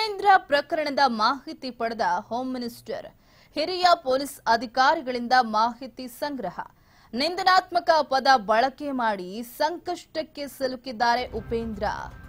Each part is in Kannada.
ಉಪೇಂದ್ರ ಪ್ರಕರಣದ ಮಾಹಿತಿ ಪಡೆದ ಹೋಮ್ ಮಿನಿಸ್ಟರ್ ಹಿರಿಯ ಪೊಲೀಸ್ ಅಧಿಕಾರಿಗಳಿಂದ ಮಾಹಿತಿ ಸಂಗ್ರಹ ನಿಂದನಾತ್ಮಕ ಪದ ಬಳಕೆ ಮಾಡಿ ಸಂಕಷ್ಟಕ್ಕೆ ಸಿಲುಕಿದ್ದಾರೆ ಉಪೇಂದ್ರ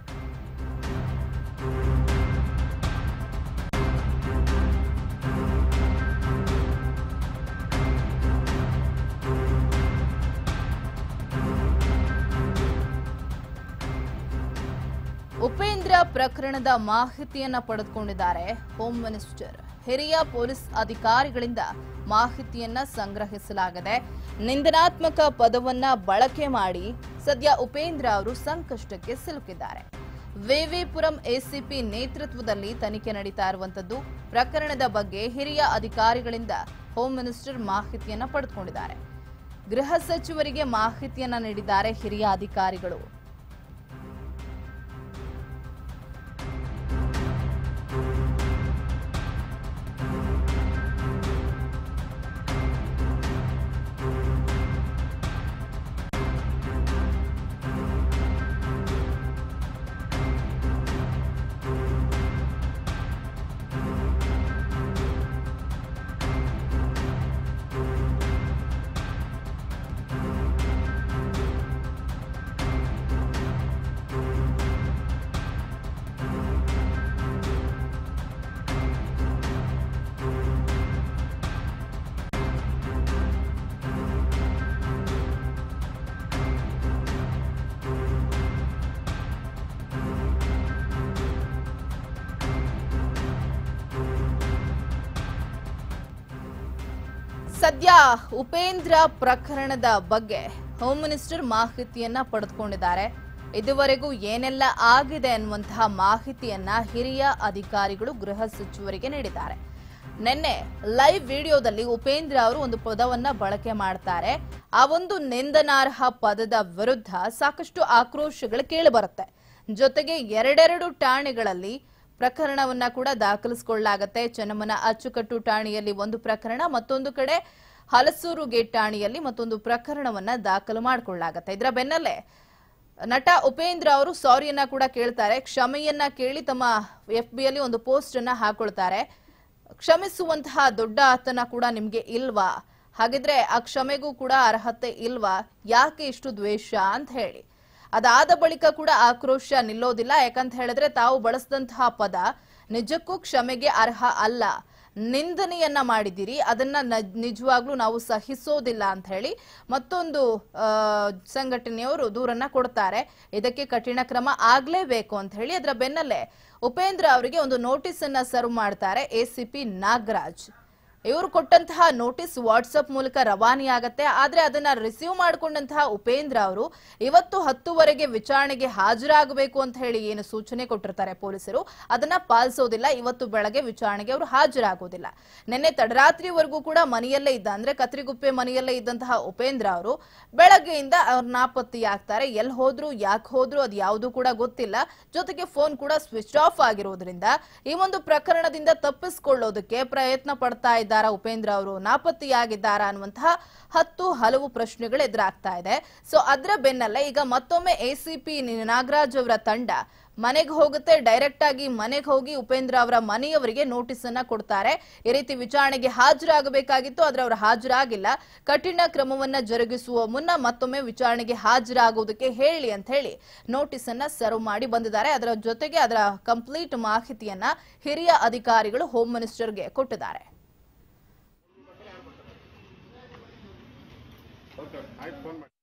ಉಪೇಂದ್ರ ಪ್ರಕರಣದ ಮಾಹಿತಿಯನ್ನ ಪಡೆದುಕೊಂಡಿದ್ದಾರೆ ಹೋಮ್ ಮಿನಿಸ್ಟರ್ ಹಿರಿಯ ಪೊಲೀಸ್ ಅಧಿಕಾರಿಗಳಿಂದ ಮಾಹಿತಿಯನ್ನ ಸಂಗ್ರಹಿಸಲಾಗಿದೆ ನಿಂದನಾತ್ಮಕ ಪದವನ್ನ ಬಳಕೆ ಮಾಡಿ ಸದ್ಯ ಉಪೇಂದ್ರ ಅವರು ಸಂಕಷ್ಟಕ್ಕೆ ಸಿಲುಕಿದ್ದಾರೆ ವಿವಿಪುರಂ ಎಸಿಪಿ ನೇತೃತ್ವದಲ್ಲಿ ತನಿಖೆ ನಡೀತಾ ಇರುವಂತದ್ದು ಪ್ರಕರಣದ ಬಗ್ಗೆ ಹಿರಿಯ ಅಧಿಕಾರಿಗಳಿಂದ ಹೋಮ್ ಮಿನಿಸ್ಟರ್ ಮಾಹಿತಿಯನ್ನ ಪಡೆದುಕೊಂಡಿದ್ದಾರೆ ಗೃಹ ಸಚಿವರಿಗೆ ಮಾಹಿತಿಯನ್ನ ನೀಡಿದ್ದಾರೆ ಹಿರಿಯ ಅಧಿಕಾರಿಗಳು ಸದ್ಯ ಉಪೇಂದ್ರ ಪ್ರಕರಣದ ಬಗ್ಗೆ ಹೋಮ್ ಮಿನಿಸ್ಟರ್ ಮಾಹಿತಿಯನ್ನ ಪಡೆದುಕೊಂಡಿದ್ದಾರೆ ಇದುವರೆಗೂ ಏನೆಲ್ಲ ಆಗಿದೆ ಅನ್ನುವಂತಹ ಮಾಹಿತಿಯನ್ನ ಹಿರಿಯ ಅಧಿಕಾರಿಗಳು ಗೃಹ ಸಚಿವರಿಗೆ ನೀಡಿದ್ದಾರೆ ನಿನ್ನೆ ಲೈವ್ ವಿಡಿಯೋದಲ್ಲಿ ಉಪೇಂದ್ರ ಅವರು ಒಂದು ಪದವನ್ನ ಬಳಕೆ ಮಾಡ್ತಾರೆ ಆ ಒಂದು ನಿಂದನಾರ್ಹ ಪದದ ವಿರುದ್ಧ ಸಾಕಷ್ಟು ಆಕ್ರೋಶಗಳು ಕೇಳಿಬರುತ್ತೆ ಜೊತೆಗೆ ಎರಡೆರಡು ಠಾಣೆಗಳಲ್ಲಿ ಪ್ರಕರಣವನ್ನ ಕೂಡ ದಾಖಲಿಸಿಕೊಳ್ಳಲಾಗತ್ತೆ ಚೆನ್ನಮ್ಮನ ಅಚ್ಚುಕಟ್ಟು ಠಾಣೆಯಲ್ಲಿ ಒಂದು ಪ್ರಕರಣ ಮತ್ತೊಂದು ಕಡೆ ಹಲಸೂರು ಗೇಟ್ ಠಾಣೆಯಲ್ಲಿ ಮತ್ತೊಂದು ಪ್ರಕರಣವನ್ನ ದಾಖಲು ಮಾಡಿಕೊಳ್ಳಲಾಗತ್ತೆ ಇದರ ಬೆನ್ನಲ್ಲೇ ನಟ ಉಪೇಂದ್ರ ಅವರು ಸಾರಿಯನ್ನ ಕೂಡ ಕೇಳ್ತಾರೆ ಕ್ಷಮೆಯನ್ನ ಕೇಳಿ ತಮ್ಮ ಎಫ್ ಅಲ್ಲಿ ಒಂದು ಪೋಸ್ಟ್ ಅನ್ನ ಹಾಕೊಳ್ತಾರೆ ಕ್ಷಮಿಸುವಂತಹ ದೊಡ್ಡ ಆತನ ಕೂಡ ನಿಮ್ಗೆ ಇಲ್ವಾ ಹಾಗಿದ್ರೆ ಆ ಕ್ಷಮೆಗೂ ಕೂಡ ಅರ್ಹತೆ ಇಲ್ವಾ ಯಾಕೆ ಇಷ್ಟು ದ್ವೇಷ ಅಂತ ಹೇಳಿ ಅದಾದ ಬಳಿಕ ಕೂಡ ಆಕ್ರೋಶ ನಿಲ್ಲೋದಿಲ್ಲ ಯಾಕಂತ ಹೇಳಿದ್ರೆ ತಾವು ಬಳಸಿದಂತಹ ಪದ ನಿಜಕ್ಕೂ ಕ್ಷಮೆಗೆ ಅರ್ಹ ಅಲ್ಲ ನಿಂದನೆಯನ್ನ ಮಾಡಿದ್ದೀರಿ ಅದನ್ನ ನ- ನಿಜವಾಗ್ಲೂ ನಾವು ಸಹಿಸೋದಿಲ್ಲ ಅಂತ ಹೇಳಿ ಮತ್ತೊಂದು ಆ, ಸಂಘಟನೆಯವರು ದೂರನ್ನ ಕೊಡ್ತಾರೆ ಇದಕ್ಕೆ ಕಠಿಣ ಕ್ರಮ ಆಗ್ಲೇಬೇಕು ಅಂತ ಹೇಳಿ ಅದರ ಬೆನ್ನಲ್ಲೇ ಉಪೇಂದ್ರ ಅವರಿಗೆ ಒಂದು ನೋಟಿಸ್ ಅನ್ನ ಸರ್ವ್ ಮಾಡ್ತಾರೆ ಎಸಿಪಿ ನಾಗರಾಜ್ ಇವರು ಕೊಟ್ಟಂತಹ ನೋಟಿಸ್ ವಾಟ್ಸಪ್ ಮೂಲಕ ರವಾನೆಯಾಗತ್ತೆ ಆದ್ರೆ ಅದನ್ನ ರಿಸೀವ್ ಮಾಡಿಕೊಂಡಂತಹ ಉಪೇಂದ್ರ ಅವರು ಇವತ್ತು ಹತ್ತುವರೆಗೆ ವಿಚಾರಣೆಗೆ ಹಾಜರಾಗಬೇಕು ಅಂತ ಹೇಳಿ ಏನು ಸೂಚನೆ ಕೊಟ್ಟಿರ್ತಾರೆ ಪೊಲೀಸರು ಅದನ್ನ ಪಾಲಿಸೋದಿಲ್ಲ ಇವತ್ತು ಬೆಳಗ್ಗೆ ವಿಚಾರಣೆಗೆ ಅವರು ಹಾಜರಾಗೋದಿಲ್ಲ ನಿನ್ನೆ ತಡರಾತ್ರಿವರೆಗೂ ಕೂಡ ಮನೆಯಲ್ಲೇ ಇದ್ದ ಅಂದ್ರೆ ಕತ್ರಿಗುಪ್ಪೆ ಮನೆಯಲ್ಲೇ ಇದ್ದಂತಹ ಉಪೇಂದ್ರ ಅವರು ಬೆಳಗ್ಗೆಯಿಂದ ಅವ್ರು ನಾಪತ್ತೆಯಾಗ್ತಾರೆ ಎಲ್ಲಿ ಹೋದ್ರು ಯಾಕೆ ಹೋದ್ರು ಅದು ಯಾವುದು ಕೂಡ ಗೊತ್ತಿಲ್ಲ ಜೊತೆಗೆ ಫೋನ್ ಕೂಡ ಸ್ವಿಚ್ ಆಫ್ ಆಗಿರೋದ್ರಿಂದ ಈ ಒಂದು ಪ್ರಕರಣದಿಂದ ತಪ್ಪಿಸಿಕೊಳ್ಳೋದಕ್ಕೆ ಪ್ರಯತ್ನ ಪಡ್ತಾ ಇದ್ದಾರಾ ಉಪೇಂದ್ರ ಅವರು ನಾಪತ್ತೆಯಾಗಿದ್ದಾರಾ ಅನ್ನುವಂತಹ ಹತ್ತು ಹಲವು ಪ್ರಶ್ನೆಗಳು ಎದುರಾಗ್ತಾ ಇದೆ ಸೊ ಅದರ ಬೆನ್ನಲ್ಲೇ ಈಗ ಮತ್ತೊಮ್ಮೆ ಎಸಿಪಿ ನಾಗರಾಜ್ ಅವರ ತಂಡ ಮನೆಗೆ ಹೋಗುತ್ತೆ ಡೈರೆಕ್ಟ್ ಆಗಿ ಮನೆಗೆ ಹೋಗಿ ಉಪೇಂದ್ರ ಅವರ ಮನೆಯವರಿಗೆ ನೋಟಿಸ್ ಅನ್ನ ಕೊಡ್ತಾರೆ ಈ ರೀತಿ ವಿಚಾರಣೆಗೆ ಹಾಜರಾಗಬೇಕಾಗಿತ್ತು ಆದ್ರೆ ಅವರು ಹಾಜರಾಗಿಲ್ಲ ಕಠಿಣ ಕ್ರಮವನ್ನ ಜರುಗಿಸುವ ಮುನ್ನ ಮತ್ತೊಮ್ಮೆ ವಿಚಾರಣೆಗೆ ಹಾಜರಾಗುವುದಕ್ಕೆ ಹೇಳಿ ಅಂತ ಹೇಳಿ ನೋಟಿಸ್ ಅನ್ನ ಸರ್ವ್ ಮಾಡಿ ಬಂದಿದ್ದಾರೆ ಅದರ ಜೊತೆಗೆ ಅದರ ಕಂಪ್ಲೀಟ್ ಮಾಹಿತಿಯನ್ನ ಹಿರಿಯ ಅಧಿಕಾರಿಗಳು ಹೋಮ್ ಮಿನಿಸ್ಟರ್ಗೆ ಕೊಟ್ಟಿದ್ದಾರೆ ಓಕೆ ಆಯ್ತು ಫೋನ್ ಮಾಡಿ